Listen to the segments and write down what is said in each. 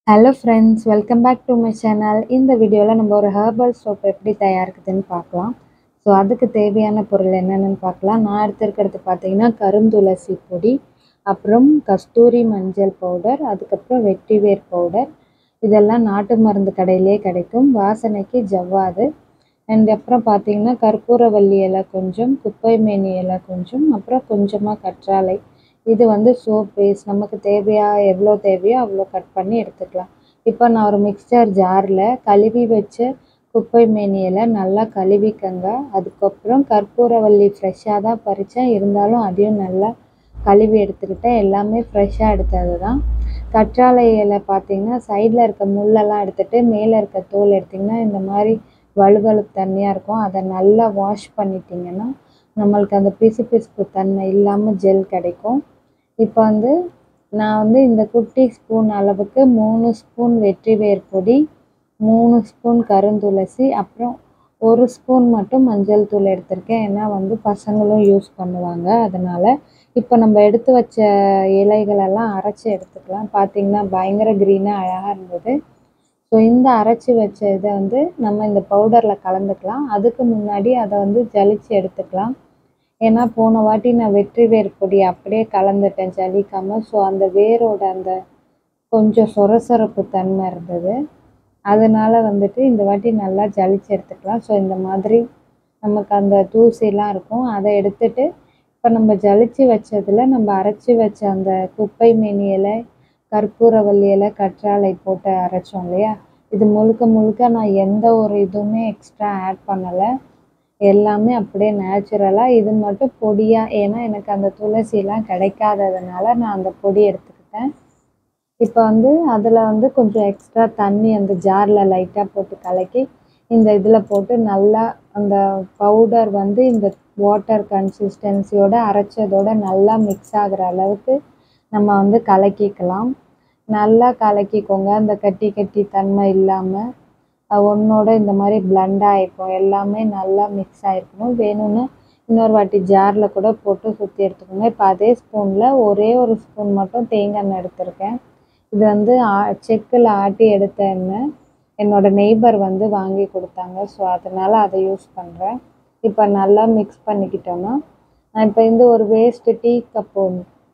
hello friends welcome back to my channel இந்த வீடியோவில் நம்ம ஒரு ஹெர்பல் சோப் எப்படி தயாரிக்குதுன்னு பார்க்கலாம் ஸோ அதுக்கு தேவையான பொருள் என்னென்னு பார்க்கலாம் நான் எடுத்துருக்கிறது பார்த்தீங்கன்னா கருந்துளசி பொடி அப்புறம் கஸ்தூரி மஞ்சள் பவுடர் அதுக்கப்புறம் வெட்டிவேர் பவுடர் இதெல்லாம் நாட்டு மருந்து கடையிலே கிடைக்கும் வாசனைக்கு ஜவ்வாது அண்ட் அப்புறம் பார்த்தீங்கன்னா கற்பூரவல்லி இலை கொஞ்சம் குப்பை மேனி இலை கொஞ்சம் அப்புறம் கொஞ்சமாக கற்றாழை இது வந்து சோப் பேஸ் நமக்கு தேவையா எவ்வளோ தேவையோ அவ்வளோ கட் பண்ணி எடுத்துக்கலாம் இப்போ நான் ஒரு மிக்சர் ஜாரில் கழுவி வச்ச குப்பை மேனியில் நல்லா கழுவிக்கங்க அதுக்கப்புறம் கற்பூரவல்லி ஃப்ரெஷ்ஷாக தான் பறித்தேன் இருந்தாலும் அதையும் நல்லா கழுவி எடுத்துக்கிட்டேன் எல்லாமே ஃப்ரெஷ்ஷாக எடுத்தது தான் கற்றாழை இலை பார்த்தீங்கன்னா சைடில் இருக்க முள்ளெல்லாம் எடுத்துகிட்டு மேலே இருக்க தோல் எடுத்திங்கன்னா இந்த மாதிரி வழுவழுப்பு தண்ணியாக இருக்கும் அதை நல்லா வாஷ் பண்ணிட்டிங்கன்னா நம்மளுக்கு அந்த பிசு பிசுப்பு தன்மை இல்லாமல் ஜெல் கிடைக்கும் இப்போ வந்து நான் வந்து இந்த குட்டி ஸ்பூன் அளவுக்கு மூணு ஸ்பூன் வெற்றி வேர் பொடி மூணு ஸ்பூன் கருந்துளசி அப்புறம் ஒரு ஸ்பூன் மட்டும் மஞ்சள் தூள் எடுத்திருக்கேன் ஏன்னா வந்து பசங்களும் யூஸ் பண்ணுவாங்க அதனால் இப்போ நம்ம எடுத்து வச்ச இலைகளெல்லாம் அரைச்சி எடுத்துக்கலாம் பார்த்திங்கன்னா பயங்கர க்ரீனாக அழகாக இருந்தது ஸோ இந்த அரைச்சி வச்ச இதை வந்து நம்ம இந்த பவுடரில் கலந்துக்கலாம் அதுக்கு முன்னாடி அதை வந்து ஜலிச்சு எடுத்துக்கலாம் ஏன்னா போன வாட்டி நான் வெற்றி வேர் பொடி அப்படியே கலந்துட்டேன் ஜலிக்காமல் ஸோ அந்த வேரோட அந்த கொஞ்சம் சொரசொரப்பு தன்மை இருந்தது அதனால் வந்துட்டு இந்த வாட்டி நல்லா ஜலிச்சு எடுத்துக்கலாம் ஸோ இந்த மாதிரி நமக்கு அந்த தூசிலாம் இருக்கும் அதை எடுத்துட்டு இப்போ நம்ம ஜலிச்சு வச்சதில் நம்ம அரைச்சி வச்ச அந்த குப்பை மேனி இலை கற்பூரவல்லி இலை கற்றாழை போட்டு அரைச்சோம் இல்லையா இது முழுக்க முழுக்க நான் எந்த ஒரு இதுவுமே எக்ஸ்ட்ரா ஆட் பண்ணலை எல்லாமே அப்படியே நேச்சுரலாக இது மட்டும் பொடியாக ஏன்னா எனக்கு அந்த துளசிலாம் கிடைக்காததுனால நான் அந்த பொடி எடுத்துக்கிட்டேன் இப்போ வந்து அதில் வந்து கொஞ்சம் எக்ஸ்ட்ரா தண்ணி அந்த ஜாரில் லைட்டாக போட்டு கலக்கி இந்த இதில் போட்டு நல்லா அந்த பவுடர் வந்து இந்த வாட்டர் கன்சிஸ்டன்சியோட அரைச்சதோட நல்லா மிக்ஸ் ஆகிற அளவுக்கு நம்ம வந்து கலக்கிக்கலாம் நல்லா கலக்கிக்கோங்க அந்த கட்டி கட்டி தன்மை இல்லாமல் ஒன்றோட இந்த மாதிரி பிளண்ட் ஆகிருக்கும் எல்லாமே நல்லா மிக்ஸ் ஆகிருக்கணும் வேணும்னா இன்னொரு வாட்டி ஜாரில் கூட போட்டு சுற்றி எடுத்துக்கோங்க இப்போ அதே ஸ்பூனில் ஒரே ஒரு ஸ்பூன் மட்டும் தேங்காய் எண்ணெய் எடுத்திருக்கேன் இது வந்து ஆ செக்கில் ஆட்டி எடுத்த எண்ணெய் என்னோடய நெய்பர் வந்து வாங்கி கொடுத்தாங்க ஸோ அதனால் அதை யூஸ் பண்ணுறேன் இப்போ நல்லா மிக்ஸ் பண்ணிக்கிட்டோன்னா நான் இப்போ இந்த ஒரு வேஸ்ட்டு டீ கப்பு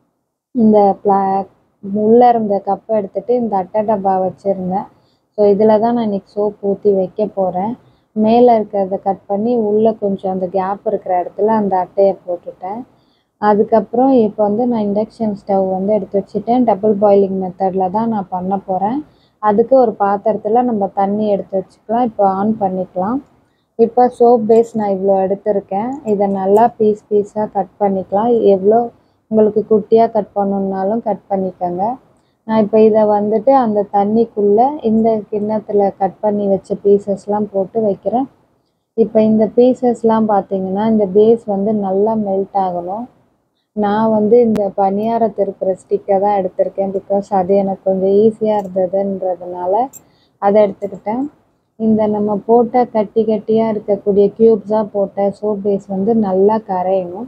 இந்த ப்ளா உள்ளே இருந்த கப்பை எடுத்துகிட்டு இந்த அட்டை டப்பா வச்சுருந்தேன் ஸோ இதில் தான் நான் இன்றைக்கி சோப் ஊற்றி வைக்க போகிறேன் மேலே இருக்கிறத கட் பண்ணி உள்ளே கொஞ்சம் அந்த கேப் இருக்கிற இடத்துல அந்த அட்டையை போட்டுட்டேன் அதுக்கப்புறம் இப்போ வந்து நான் இண்டக்ஷன் ஸ்டவ் வந்து எடுத்து வச்சுட்டேன் டபுள் பாயிலிங் மெத்தடில் தான் நான் பண்ண போகிறேன் அதுக்கு ஒரு பாத்திரத்தில் நம்ம தண்ணி எடுத்து வச்சுக்கலாம் இப்போ ஆன் பண்ணிக்கலாம் இப்போ சோப் பேஸ் நான் இவ்வளோ எடுத்திருக்கேன் இதை நல்லா பீஸ் பீஸாக கட் பண்ணிக்கலாம் எவ்வளோ உங்களுக்கு குட்டியாக கட் பண்ணணுன்னாலும் கட் பண்ணிக்கோங்க நான் இப்போ இதை வந்துட்டு அந்த தண்ணிக்குள்ளே இந்த கிண்ணத்தில் கட் பண்ணி வச்ச பீசஸ்லாம் போட்டு வைக்கிறேன் இப்போ இந்த பீசஸ்லாம் பார்த்தீங்கன்னா இந்த பேஸ் வந்து நல்லா மெல்ட் ஆகணும் நான் வந்து இந்த பணியாரத்து இருக்கிற ஸ்டிக்கை தான் எடுத்திருக்கேன் பிகாஸ் அது எனக்கு கொஞ்சம் ஈஸியாக இருந்ததுன்றதுனால அதை எடுத்துக்கிட்டேன் இந்த நம்ம போட்ட கட்டி கட்டியாக இருக்கக்கூடிய க்யூப்ஸாக போட்ட சோப் பேஸ் வந்து நல்லா கரையணும்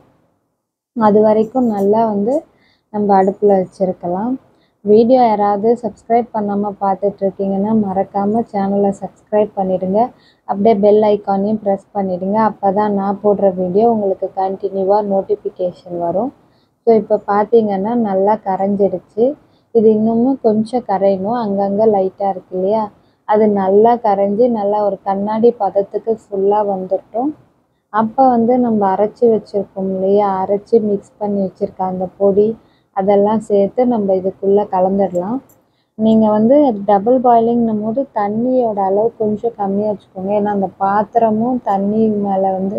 அது வரைக்கும் நல்லா வந்து நம்ம அடுப்பில் வச்சுருக்கலாம் வீடியோ யாராவது சப்ஸ்கிரைப் பண்ணாமல் பார்த்துட்ருக்கீங்கன்னா மறக்காமல் சேனலை சப்ஸ்கிரைப் பண்ணிவிடுங்க அப்படியே பெல் ஐக்கானையும் ப்ரெஸ் பண்ணிவிடுங்க அப்போ தான் நான் போடுற வீடியோ உங்களுக்கு கண்டினியூவாக நோட்டிஃபிகேஷன் வரும் ஸோ இப்போ பார்த்தீங்கன்னா நல்லா கரைஞ்சிடுச்சு இது இன்னமும் கொஞ்சம் கரையணும் அங்கங்கே லைட்டாக இருக்கு இல்லையா அது நல்லா கரைஞ்சி நல்லா ஒரு கண்ணாடி பதத்துக்கு ஃபுல்லாக வந்துட்டோம் அப்போ வந்து நம்ம அரைச்சி வச்சுருக்கோம் இல்லையா அரைச்சி மிக்ஸ் பண்ணி வச்சுருக்க அந்த பொடி அதெல்லாம் சேர்த்து நம்ம இதுக்குள்ளே கலந்துடலாம் நீங்கள் வந்து டபுள் பாயிலிங்னும் போது தண்ணியோட அளவு கொஞ்சம் கம்மியாக வச்சுக்கோங்க ஏன்னா அந்த பாத்திரமும் தண்ணி மேலே வந்து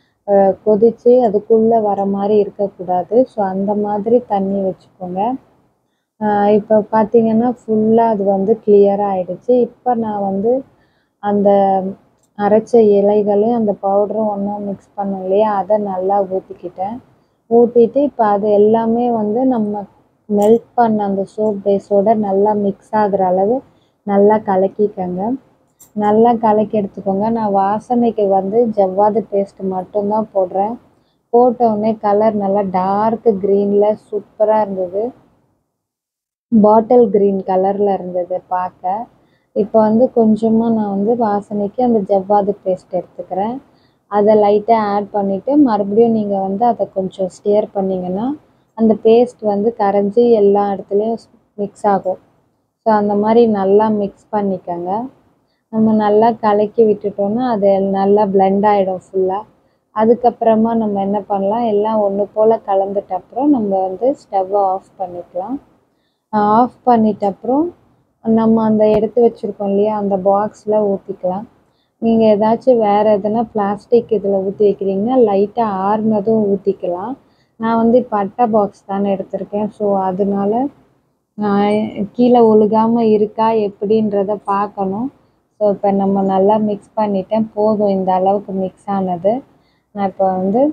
கொதித்து அதுக்குள்ளே வர மாதிரி இருக்கக்கூடாது ஸோ அந்த மாதிரி தண்ணி வச்சுக்கோங்க இப்போ பார்த்தீங்கன்னா ஃபுல்லாக அது வந்து கிளியராக ஆகிடுச்சு இப்போ நான் வந்து அந்த அரைச்ச இலைகளையும் அந்த பவுடரும் ஒன்றா மிக்ஸ் பண்ணோம் இல்லையா அதை நல்லா ஊற்றிக்கிட்டேன் ஊற்றிட்டு இப்போ அது எல்லாமே வந்து நம்ம மெல்ட் பண்ண அந்த சோப் பேஸோட நல்லா மிக்ஸ் ஆகிற அளவு நல்லா கலக்கிக்கங்க நல்லா கலக்கி எடுத்துக்கோங்க நான் வாசனைக்கு வந்து ஜவ்வாது பேஸ்ட் மட்டும்தான் போடுறேன் போட்ட உடனே கலர் நல்லா டார்க் க்ரீனில் சூப்பராக இருந்தது பாட்டில் க்ரீன் கலரில் இருந்தது பார்க்க இப்போ வந்து கொஞ்சமாக நான் வந்து வாசனைக்கு அந்த ஜவ்வாது பேஸ்ட் எடுத்துக்கிறேன் அதை லைட்டாக ஆட் பண்ணிவிட்டு மறுபடியும் நீங்கள் வந்து அதை கொஞ்சம் ஸ்டியர் பண்ணிங்கன்னா அந்த பேஸ்ட் வந்து கரைஞ்சி எல்லா இடத்துலையும் மிக்ஸ் ஆகும் ஸோ அந்த மாதிரி நல்லா மிக்ஸ் பண்ணிக்கோங்க நம்ம நல்லா கலக்கி விட்டுட்டோம்னா அது நல்லா பிளெண்ட் ஆகிடும் ஃபுல்லாக அதுக்கப்புறமா நம்ம என்ன பண்ணலாம் எல்லாம் ஒன்று போல் கலந்துட்ட அப்புறம் நம்ம வந்து ஸ்டவ்வை ஆஃப் பண்ணிக்கலாம் ஆஃப் பண்ணிட்ட அப்புறம் நம்ம அந்த எடுத்து வச்சுருக்கோம் இல்லையா அந்த பாக்ஸில் ஊற்றிக்கலாம் நீங்கள் ஏதாச்சும் வேறு எதனா பிளாஸ்டிக் இதில் ஊற்றி வைக்கிறீங்கன்னா லைட்டாக ஆறுனதும் ஊற்றிக்கலாம் நான் வந்து இப்போ அட்டை பாக்ஸ் தானே எடுத்திருக்கேன் ஸோ அதனால கீழே ஒழுகாமல் இருக்கா எப்படின்றத பார்க்கணும் ஸோ இப்போ நம்ம நல்லா மிக்ஸ் பண்ணிட்டேன் போதும் இந்த அளவுக்கு மிக்ஸ் ஆனது நான் இப்போ வந்து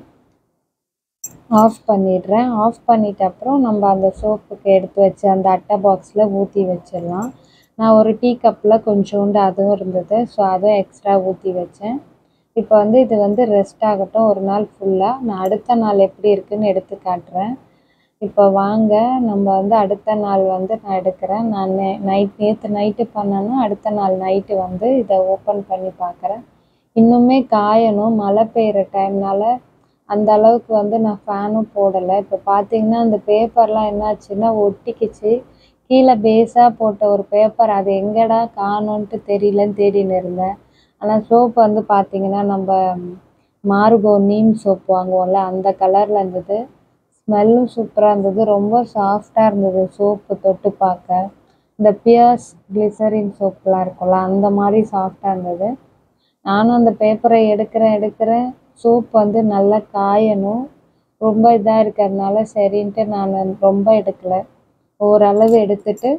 ஆஃப் பண்ணிடுறேன் ஆஃப் பண்ணிட்ட அப்புறம் நம்ம அந்த சோப்புக்கு எடுத்து வச்ச அந்த அட்டை பாக்ஸில் ஊற்றி வச்சிடலாம் நான் ஒரு டீ கப்பில் கொஞ்சோண்டு அதுவும் இருந்தது ஸோ அதுவும் எக்ஸ்ட்ரா ஊற்றி வச்சேன் இப்போ வந்து இது வந்து ரெஸ்ட் ஆகட்டும் ஒரு நாள் ஃபுல்லாக நான் அடுத்த நாள் எப்படி இருக்குன்னு எடுத்து காட்டுறேன் இப்போ வாங்க நம்ம வந்து அடுத்த நாள் வந்து நான் எடுக்கிறேன் நான் நைட் நேற்று நைட்டு பண்ணேன்னா அடுத்த நாள் நைட்டு வந்து இதை ஓப்பன் பண்ணி பார்க்குறேன் இன்னுமே காயணும் மழை பெய்கிற டைம்னால அந்த அளவுக்கு வந்து நான் ஃபேனும் போடலை இப்போ பார்த்தீங்கன்னா அந்த பேப்பர்லாம் என்னாச்சுன்னா ஒட்டிக்கிச்சு கீழே பேஸாக போட்ட ஒரு பேப்பர் அது எங்கடா காணோன்ட்டு தெரியலன்னு தேடின்னு இருந்தேன் ஆனால் சோப்பு வந்து பார்த்தீங்கன்னா நம்ம மார்கோ நீம் சோப் வாங்குவோம்ல அந்த கலரில் இருந்தது ஸ்மெல்லும் சூப்பராக இருந்தது ரொம்ப சாஃப்டாக இருந்தது சோப்பு தொட்டு பார்க்க இந்த பியர்ஸ் கிளிசரின் சோப்லாம் இருக்கும்ல அந்த மாதிரி சாஃப்டாக இருந்தது நானும் அந்த பேப்பரை எடுக்கிறேன் எடுக்கிறேன் சோப் வந்து நல்லா காயணும் ரொம்ப இதாக இருக்கிறதுனால சரின்ட்டு நான் ரொம்ப எடுக்கலை ஓரளவு எடுத்துட்டு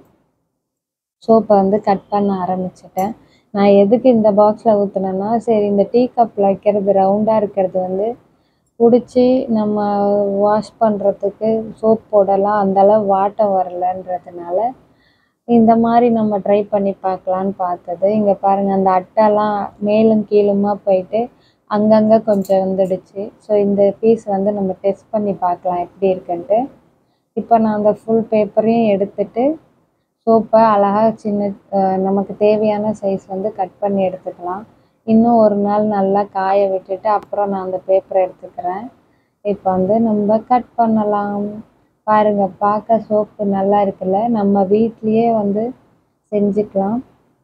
சோப்பை வந்து கட் பண்ண ஆரம்பிச்சிட்டேன் நான் எதுக்கு இந்த பாக்ஸில் ஊற்றுனேன்னா சரி இந்த டீ கப்பில் வைக்கிறது ரவுண்டாக இருக்கிறது வந்து பிடிச்சி நம்ம வாஷ் பண்ணுறதுக்கு சோப் போடலாம் அந்தளவு வாட்டம் வரலன்றதுனால இந்த மாதிரி நம்ம ட்ரை பண்ணி பார்க்கலான்னு பார்த்தது இங்கே பாருங்கள் அந்த அட்டைலாம் மேலும் கீழுமா போயிட்டு அங்கங்கே கொஞ்சம் வந்துடுச்சு ஸோ இந்த பீஸ் வந்து நம்ம டெஸ்ட் பண்ணி பார்க்கலாம் எப்படி இருக்குன்ட்டு இப்போ நான் அந்த ஃபுல் பேப்பரையும் எடுத்துட்டு சோப்பை அழகாக சின்ன நமக்கு தேவையான சைஸ் வந்து கட் பண்ணி எடுத்துக்கலாம் இன்னும் ஒரு நாள் நல்லா காய விட்டுட்டு அப்புறம் நான் அந்த பேப்பரை எடுத்துக்கிறேன் இப்போ வந்து நம்ம கட் பண்ணலாம் பாருங்கள் பார்க்க சோப்பு நல்லா இருக்குல்ல நம்ம வீட்லேயே வந்து செஞ்சுக்கலாம்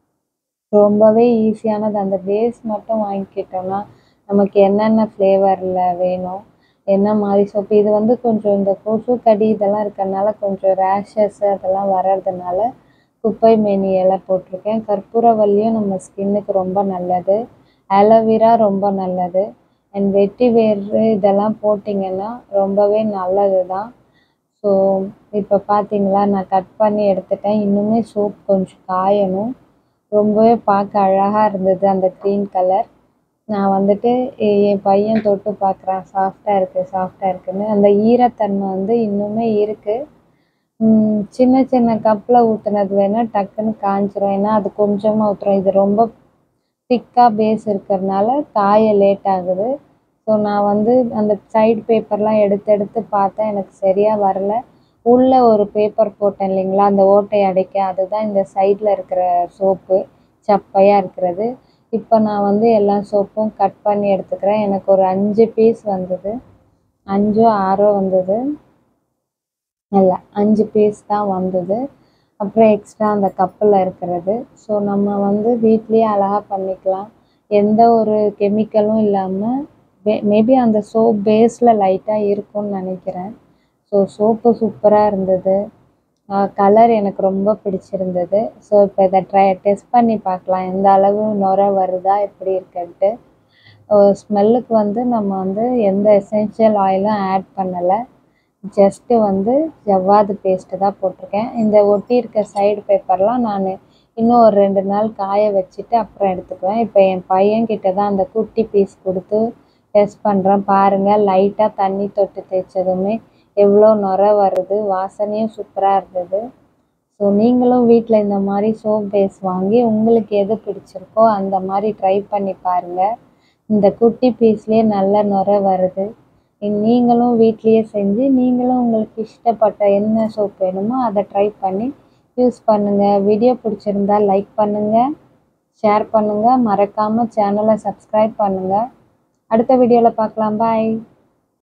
ரொம்பவே ஈஸியானது அந்த பேஸ் மட்டும் வாங்கிக்கிட்டோம்னா நமக்கு என்னென்ன ஃப்ளேவரில் வேணும் என்ன மாதிரி சோப்பு இது வந்து கொஞ்சம் இந்த கொசு கடி இதெல்லாம் இருக்கிறதுனால கொஞ்சம் ரேஷஸ் அதெல்லாம் வர்றதுனால குப்பை மேனி இலை போட்டிருக்கேன் கற்பூரவல்லியும் நம்ம ஸ்கின்னுக்கு ரொம்ப நல்லது ஆலோவேரா ரொம்ப நல்லது அண்ட் வெட்டி வேறு இதெல்லாம் போட்டிங்கன்னா ரொம்பவே நல்லது தான் ஸோ இப்போ பார்த்தீங்களா நான் கட் பண்ணி எடுத்துட்டேன் இன்னுமே சோப் கொஞ்சம் காயணும் ரொம்பவே பார்க்க அழகாக இருந்தது அந்த க்ரீன் கலர் நான் வந்துட்டு என் பையன் தொட்டு பார்க்குறான் சாஃப்டாக இருக்குது சாஃப்டாக இருக்குன்னு அந்த ஈரத்தன்மை வந்து இன்னுமே இருக்குது சின்ன சின்ன கப்பில் ஊற்றுனது வேணால் டக்குன்னு காஞ்சிரும் ஏன்னா அது கொஞ்சமாக ஊற்றுறோம் இது ரொம்ப திக்காக பேஸ் இருக்கிறதுனால காய லேட் ஆகுது ஸோ நான் வந்து அந்த சைடு பேப்பர்லாம் எடுத்து எடுத்து பார்த்தேன் எனக்கு சரியாக வரல உள்ளே ஒரு பேப்பர் போட்டேன் இல்லைங்களா அந்த ஓட்டை அடைக்க அதுதான் இந்த சைடில் இருக்கிற சோப்பு சப்பையாக இருக்கிறது இப்போ நான் வந்து எல்லா சோப்பும் கட் பண்ணி எடுத்துக்கிறேன் எனக்கு ஒரு அஞ்சு பீஸ் வந்தது அஞ்சோ ஆறோ வந்தது இல்லை அஞ்சு பீஸ் தான் வந்தது அப்புறம் எக்ஸ்ட்ரா அந்த கப்பில் இருக்கிறது ஸோ நம்ம வந்து வீட்லேயே அழகாக பண்ணிக்கலாம் எந்த ஒரு கெமிக்கலும் இல்லாமல் மேபி அந்த சோப் பேஸில் லைட்டாக இருக்கும்னு நினைக்கிறேன் ஸோ சோப்பு சூப்பராக இருந்தது கலர் எனக்கு ரொம்ப பிடிச்சிருந்தது ஸோ இப்போ இதை ட்ரை டெஸ்ட் பண்ணி பார்க்கலாம் எந்த அளவு நுர வருதா எப்படி இருக்குன்ட்டு ஸ்மெல்லுக்கு வந்து நம்ம வந்து எந்த எசென்ஷியல் ஆயிலும் ஆட் பண்ணலை ஜஸ்ட்டு வந்து ஜவ்வாது பேஸ்ட்டு தான் போட்டிருக்கேன் இந்த ஒட்டி இருக்க சைடு பேப்பர்லாம் நான் இன்னும் ஒரு ரெண்டு நாள் காய வச்சுட்டு அப்புறம் எடுத்துக்குவேன் இப்போ என் பையன்கிட்ட தான் அந்த குட்டி பீஸ் கொடுத்து டெஸ்ட் பண்ணுறேன் பாருங்கள் லைட்டாக தண்ணி தொட்டு தேய்ச்சதுமே எவ்வளோ நுர வருது வாசனையும் சூப்பராக இருந்தது ஸோ நீங்களும் வீட்டில் இந்த மாதிரி சோப் பேஸ் வாங்கி உங்களுக்கு எது பிடிச்சிருக்கோ அந்த மாதிரி ட்ரை பண்ணி பாருங்கள் இந்த குட்டி பீஸ்லேயே நல்ல நுர வருது நீங்களும் வீட்லேயே செஞ்சு நீங்களும் உங்களுக்கு இஷ்டப்பட்ட என்ன சோப் வேணுமோ அதை ட்ரை பண்ணி யூஸ் பண்ணுங்கள் வீடியோ பிடிச்சிருந்தா லைக் பண்ணுங்கள் ஷேர் பண்ணுங்கள் மறக்காமல் சேனலை சப்ஸ்கிரைப் பண்ணுங்கள் அடுத்த வீடியோவில் பார்க்கலாம் பாய்